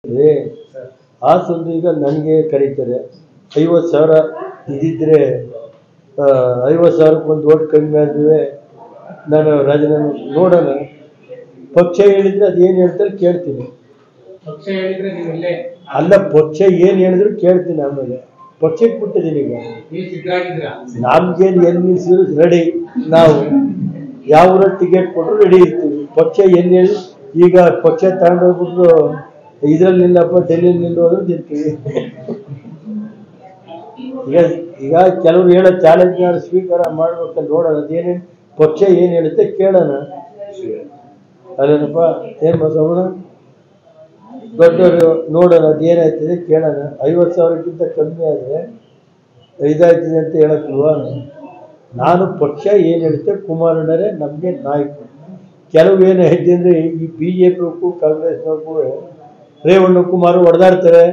ಏ, ಆ ಸಂದು ಈಗ ನನಗೆ ಕರೀತಾರೆ ಐವತ್ತು ಸಾವಿರ ಇದ್ದಿದ್ರೆ ಆ, ಐವತ್ತು ಸಾವಿರಕ್ಕೆ ಒಂದು ಓಟ್ ಕಡಿಮೆ ಆದ್ರೂ ನಾನು ರಾಜೀನಾಮೆ ನೋಡೋಣ ಪಕ್ಷ ಹೇಳಿದ್ರೆ ಅದು ಏನು ಹೇಳ್ತಾರೆ ಕೇಳ್ತೀನಿ ಪಕ್ಷ ಹೇಳಿದ್ರೆ ನೀವು ಇಲ್ಲೇ ಅಲ್ಲ ಪಕ್ಷ ಏನು ಹೇಳಿದ್ರು ಕೇಳ್ತೀನಿ ಆಮೇಲೆ ಪಕ್ಷಕ್ಕೆ ಬಿಟ್ಟಿದ್ದೀನಿ ಈಗ ನೀವು ಸಿದ್ಧರಾಗಿದ್ದೀರಾ ನಮ್ಗೇನು ಎಲ್ಲಿ ನಿಲ್ಸಿದ್ರು ರೆಡಿ ನಾವು ಯಾವ ಊರಲ್ಲಿ ಟಿಕೆಟ್ ಕೊಟ್ಟರು ರೆಡಿ ಇರ್ತೀವಿ ಪಕ್ಷ ಎಲ್ಲಿ ಹೇಳಿ ಈಗ ಪಕ್ಷ ತಗೊಂಡೋಗ್ಬಿಟ್ಟು ಇದ್ರಲ್ಲಿ ನಿಲ್ಲಪ್ಪ ಡೆಲ್ಲಿ ನಿಲ್ಲು ಅಂದ್ರೆ ನಿಲ್ತೀವಿ ಈಗ ಈಗ ಕೆಲವ್ರು ಹೇಳೋ ಚಾಲೆಂಜ್ ಮಾಡಿ ಸ್ವೀಕಾರ ಮಾಡ್ಬೇಕಂತ ನೋಡೋಣ ಅದೇನೇನು ಪಕ್ಷ ಏನು ಹೇಳುತ್ತೆ ಕೇಳೋಣ ಅಲ್ಲೇನಪ್ಪ ಏನು ಬಸವಣ್ಣ ದೊಡ್ಡವರು ನೋಡೋಣ ಅದೇನಾಯ್ತದೆ ಕೇಳೋಣ ಐವತ್ತು ಸಾವಿರಕ್ಕಿಂತ ಕಮ್ಮಿ ಆದರೆ ಇದಾಯ್ತದೆ ಅಂತ ಹೇಳಕ್ಲ್ವಾ ನಾನು ಪಕ್ಷ ಏನು ಹೇಳುತ್ತೆ ಕುಮಾರಣ್ಣರೇ ನಮಗೆ ನಾಯಕರು ಕೆಲವು ಏನು ಐತೆ ಅಂದರೆ ಈ ಬಿ ಜೆ ಪಿಗೂ ಕಾಂಗ್ರೆಸ್ನವ್ರಿಗೂ ರೇವಣ್ಣ ಕುಮಾರ್ ಹೊಡೆದಾಡ್ತಾರೆ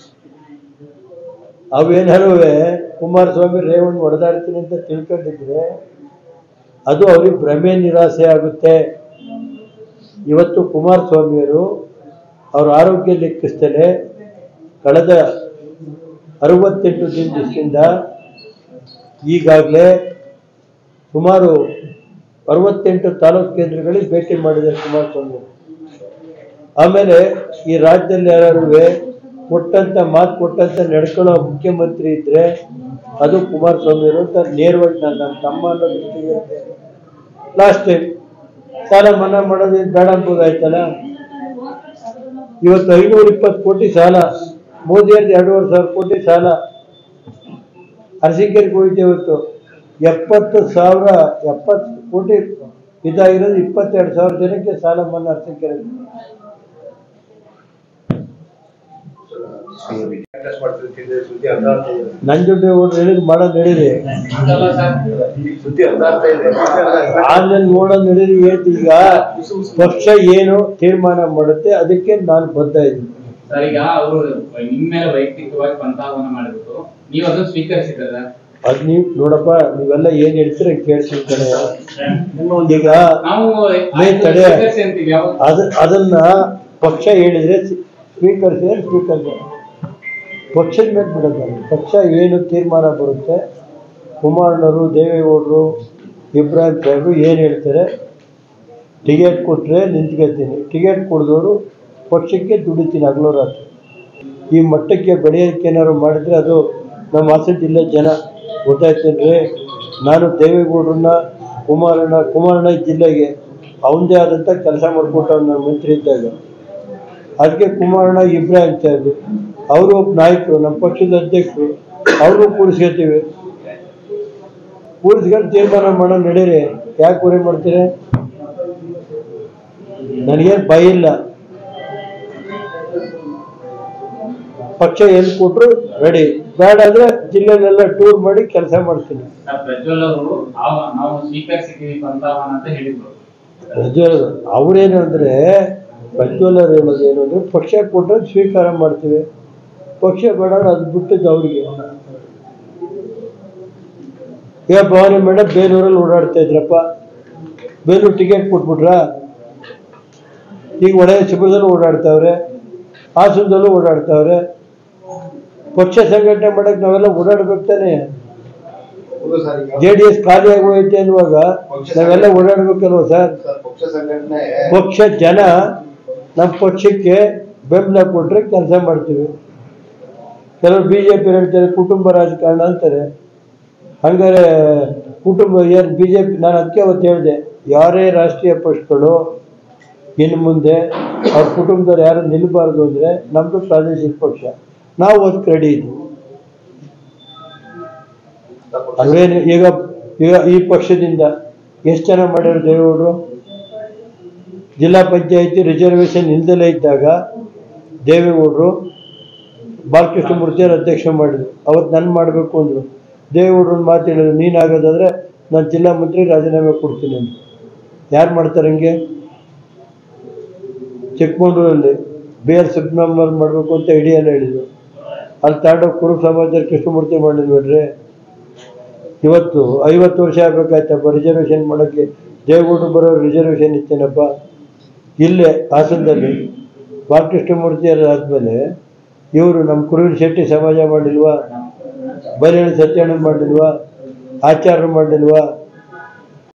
ಅವೇನಾರು ಕುಮಾರಸ್ವಾಮಿ ರೇವಣ್ಣ ಹೊಡೆದಾಡ್ತೀನಿ ಅಂತ ತಿಳ್ಕೊಂಡಿದ್ರೆ ಅದು ಅವ್ರಿಗೆ ಭ್ರಮೆ ನಿರಾಸೆ ಆಗುತ್ತೆ ಇವತ್ತು ಕುಮಾರಸ್ವಾಮಿಯವರು ಅವ್ರ ಆರೋಗ್ಯ ಲೆಕ್ಕಿಸ್ತಲೇ ಕಳೆದ ಅರವತ್ತೆಂಟು ದಿವಸದಿಂದ ಈಗಾಗಲೇ ಸುಮಾರು ಅರವತ್ತೆಂಟು ತಾಲೂಕು ಕೇಂದ್ರಗಳಿಗೆ ಭೇಟಿ ಮಾಡಿದ್ದಾರೆ ಕುಮಾರಸ್ವಾಮಿ ಅವರು. ಆಮೇಲೆ ಈ ರಾಜ್ಯದಲ್ಲಿ ಯಾರು ಕೊಟ್ಟಂತ ಮಾತು ಕೊಟ್ಟಂತ ನಡ್ಕೊಳ್ಳೋ ಮುಖ್ಯಮಂತ್ರಿ ಇದ್ರೆ ಅದು ಕುಮಾರಸ್ವಾಮಿ ಅವರು ಅಂತ ನೇರವಾಗಿ ನಾನು ನನ್ನ ತಮ್ಮ ಅನ್ನೋ ದೃಷ್ಟಿಗೆ ಲಾಸ್ಟ್ ಟೈಮ್ ಸಾಲ ಮನ್ನಾ ಮಾಡೋದು ಏನ್ ಬೇಡ ಅನ್ಬೋದಾಯ್ತಲ್ಲ ಇವತ್ತು ಐನೂರ ಇಪ್ಪತ್ತು ಕೋಟಿ ಸಾಲ ಮೋದಿಯವ್ರದ್ದು ಎರಡೂವರೆ ಸಾವಿರ ಕೋಟಿ ಸಾಲ ಅರಸಿಕೆರೆಗೆ ಹೋಯ್ತು ಇವತ್ತು ಎಪ್ಪತ್ತು ಸಾವಿರ ಎಪ್ಪತ್ತು ಕೋಟಿ ಇದಾಗಿರೋದು ಇಪ್ಪತ್ತೆರಡು ಸಾವಿರ ಜನಕ್ಕೆ ಸಾಲ ಮನ್ನಾ ಅರಸಿಕೆರೆ ಸುದ್ದಿ ಅರ್ಧಾರ್ಥ ಇದೆ ನಂಜುಂಡೇಗೌಡರು ಹೇಳಿದ್ ಮಾಡೋದು ನಡೀರಿ ಹಂಗಲ್ಲ ಸರ್ ಸುದ್ದಿ ಅರ್ಧಾರ್ಥ ಇದೆ ಆಮೇಲೆ ನೋಡೋದು ನಡೀರಿ ಹೇಳ್ತಿ ಈಗ ಪಕ್ಷ ಏನು ತೀರ್ಮಾನ ಮಾಡುತ್ತೆ ಅದಕ್ಕೆ ನಾನು ಬದ್ಧ ಇದ್ದೀನಿ ಸರ್ ಈಗ ಅವರು ನಿಮ್ಮ ಮೇಲೆ ವೈಯಕ್ತಿಕವಾಗಿ ಪಂಥಾವನ ಮಾಡಿಬಿಟ್ಟು ನೀವು ಅದನ್ನು ಸ್ವೀಕರಿಸಿದ್ರ ಅದ್ ನೀವು ನೋಡಪ್ಪ ನೀವೆಲ್ಲ ಏನ್ ಹೇಳ್ತೀರ ಕೇಳ್ತೀನಿ ಕಣೆ ಈಗ ನಾವು ಮೇ ತಡೆ. ಸ್ವೀಕರಿಸಿ ಅಂತೀವಿ ಯಾವಾಗ ಅದ ಅದನ್ನ ಪಕ್ಷ ಹೇಳಿದ್ರೆ ಸ್ವೀಕರಿಸಿದ್ರೆ ಸ್ವೀಕರಿಸ ಪಕ್ಷದ ಮೇಲೆ ಬಿಡೋದು ಪಕ್ಷ ಏನು ತೀರ್ಮಾನ ಬರುತ್ತೆ ಕುಮಾರಣ್ಣವರು ದೇವೇಗೌಡರು ಇಬ್ರಾಹಿಂ ಸಾಹೇಬರು ಏನು ಹೇಳ್ತಾರೆ ಟಿಕೆಟ್ ಕೊಟ್ಟರೆ ನಿಂತ್ಕೊತೀನಿ ಟಿಕೆಟ್ ಕೊಡಿದವರು ಪಕ್ಷಕ್ಕೆ ದುಡಿತೀನಿ ಹಗಲು ರಾತ್ರಿ ಈ ಮಟ್ಟಕ್ಕೆ ಬೆಳೆಯೋಕ್ಕೆ ಏನಾದ್ರು ಮಾಡಿದ್ರೆ ಅದು ನಮ್ಮ ಹಾಸನ ಜಿಲ್ಲೆ ಜನ ಗೊತ್ತಾಯ್ತೇನ್ರಿ ನಾನು ದೇವೇಗೌಡರನ್ನ ಕುಮಾರಣ್ಣ ಕುಮಾರಣ್ಣ ಈ ಜಿಲ್ಲೆಗೆ ಅವನದೇ ಆದಂಥ ಕೆಲಸ ಮಾಡ್ಕೊಟ್ಟವ್ನು ನನ್ನ ಮಂತ್ರಿ ಇದ್ದಾಗ ಅದಕ್ಕೆ ಕುಮಾರಣ್ಣ ಇಬ್ರಾಹಿಂ ಸಾಹೇಬ್ ಅವರು ಒಬ್ಬ ನಾಯಕರು ನಮ್ಮ ಪಕ್ಷದ ಅಧ್ಯಕ್ಷರು ಅವ್ರಿಗೂ ಕೂಡಿಸ್ಕೊತೀವಿ ಕೂಡಿಸ್ಕೊಂಡು ತೀರ್ಮಾನ ಮಾಡೋ ನಡೀರಿ ಯಾಕೆ ಹೊರೆ ಮಾಡ್ತೀರಿ ನನಗೇನು ಭಯ ಇಲ್ಲ ಪಕ್ಷ ಎಲ್ಲಿ ಕೊಟ್ಟರು ರೆಡಿ ಬೇಡ ಅಂದ್ರೆ ಜಿಲ್ಲೆನೆಲ್ಲ ಟೂರ್ ಮಾಡಿ ಕೆಲಸ ಮಾಡ್ತೀನಿ ಸರ್ ಪ್ರಜ್ವಲ್ ಅವರು ನಾವು ನಾವು ಸ್ವೀಕರಿಸಿದ್ದೀವಿ ಪಂಥಾವನ ಅಂತ ಹೇಳಿದ್ರು ಪ್ರಜ್ವಲ್ ಅವ್ರೇನು ಅಂದ್ರೆ ಪ್ರಜ್ವಲ್ ಅವ್ರು ಹೇಳೋದು ಏನು ಅಂದ್ರೆ ಪಕ್ಷ ಕೊಟ್ಟರೆ ಸ್ವೀಕಾರ ಮಾಡ್ತೀವಿ ಪಕ್ಷ ಬೇಡ ಅದು ಬಿಟ್ಟಿದ್ದು ಅವ್ರಿಗೆ ಈಗ ಭವಾನಿ ಮೇಡಮ್ ಬೇಲೂರಲ್ಲಿ ಓಡಾಡ್ತಾ ಇದ್ರಪ್ಪ ಬೇಲೂರು ಟಿಕೆಟ್ ಕೊಟ್ಬಿಟ್ರಾ ಈಗ ಒಳ್ಳೆಯ ಶಿಬಿರದಲ್ಲೂ ಓಡಾಡ್ತಾವ್ರೆ ಹಾಸನದಲ್ಲೂ ಓಡಾಡ್ತಾವ್ರೆ ಪಕ್ಷ ಸಂಘಟನೆ ಮಾಡಕ್ಕೆ ನಾವೆಲ್ಲ ಓಡಾಡ್ಬೇಕು ತಾನೆ ಹೌದು ಸರ್ ಈಗ ಜೆ ಡಿ ಎಸ್ ಖಾಲಿಯಾಗಿ ಹೋಯ್ತೆ ಅನ್ನುವಾಗ ನಾವೆಲ್ಲ ಓಡಾಡ್ಬೇಕಲ್ವ ಸರ್ ಸರ್ ಪಕ್ಷ ಸಂಘಟನೆ ಪಕ್ಷ ಜನ ನಮ್ಮ ಪಕ್ಷಕ್ಕೆ ಬೆಂಬಲ ಕೊಟ್ರೆ ಕೆಲಸ ಮಾಡ್ತೀವಿ ಕೆಲವರು ಬಿ ಜೆ ಪಿ ಹೇಳ್ತಾರೆ ಕುಟುಂಬ ರಾಜಕಾರಣ ಅಂತಾರೆ ಹಂಗಾರೆ ಕುಟುಂಬ ಏನು ಬಿ ಜೆ ಪಿ ನಾನು ಅದಕ್ಕೆ ಅವತ್ತು ಹೇಳಿದೆ ಯಾರೇ ರಾಷ್ಟ್ರೀಯ ಪಕ್ಷಗಳು ಇನ್ನು ಮುಂದೆ ಅವ್ರ ಕುಟುಂಬದವ್ರು ಯಾರು ನಿಲ್ಲಬಾರ್ದು ಅಂದರೆ ನಮ್ಮದು ಪ್ರಾದೇಶಿಕ ಪಕ್ಷ ನಾವು ಅದಕ್ಕೆ ರೆಡಿ ಇದ್ದೀವಿ ಅಲ್ವೇನು ಈಗ ಈಗ ಈ ಪಕ್ಷದಿಂದ ಎಷ್ಟು ಜನ ಮಾಡ್ಯಾರ ದೇವೇಗೌಡರು ಜಿಲ್ಲಾ ಪಂಚಾಯತಿ ರಿಸರ್ವೇಷನ್ ಇಲ್ದಲೇ ಇದ್ದಾಗ ದೇವೇಗೌಡರು ಬಾಲಕೃಷ್ಣ ಮೂರ್ತಿಯವ್ರು ಅಧ್ಯಕ್ಷ ಮಾಡಿದ್ರು ಅವತ್ತು ನಾನು ಮಾಡಬೇಕು ಅಂದರು ದೇವೇಗೌಡರು ಮಾತು ಹೇಳಿದ್ರು ನೀನು ಆಗೋದಾದ್ರೆ ನಾನು ಜಿಲ್ಲಾ ಮಂತ್ರಿ ರಾಜೀನಾಮೆ ಕೊಡ್ತೀನಿ ಅಂತ ಯಾರು ಮಾಡ್ತಾರೆ ಹಂಗೆ ಚಿಕ್ಕಮಗಳೂರಲ್ಲಿ ಬಿ ಆರ್ ಸುಬ್ರಹ್ಮಣ್ಯವ್ರು ಮಾಡಬೇಕು ಅಂತ ಇಡಿಯಲ್ಲ ಹೇಳಿದ್ರು ಅಲ್ಲಿ ತಗೊಂಡೋಗಿ ಕುರುಬ ಸಮಾಜದ ಕೃಷ್ಣಮೂರ್ತಿ ಮಾಡಿದ್ವಿ ಬಿಡ್ರಿ ಇವತ್ತು ಐವತ್ತು ವರ್ಷ ಆಗ್ಬೇಕಾಯ್ತಪ್ಪ ರಿಸರ್ವೇಷನ್ ಮಾಡೋಕ್ಕೆ ದೇವೇಗೌಡರು ಬರೋ ರಿಸರ್ವೇಷನ್ ಇತ್ತೇನಪ್ಪ ಇಲ್ಲೇ ಹಾಸನದಲ್ಲಿ ಬಾಲಕೃಷ್ಣಮೂರ್ತಿಯರು ಆದಮೇಲೆ ಇವರು ನಮ್ಮ ಕುರುವಿನ ಶೆಟ್ಟಿ ಸಮಾಜ ಮಾಡಿಲ್ವಾ ಬೈಲಹಳ್ಳಿ ಸತ್ಯಣ್ಣ ಮಾಡಿಲ್ವಾ ಆಚಾರ್ಯರು ಮಾಡಿಲ್ವಾ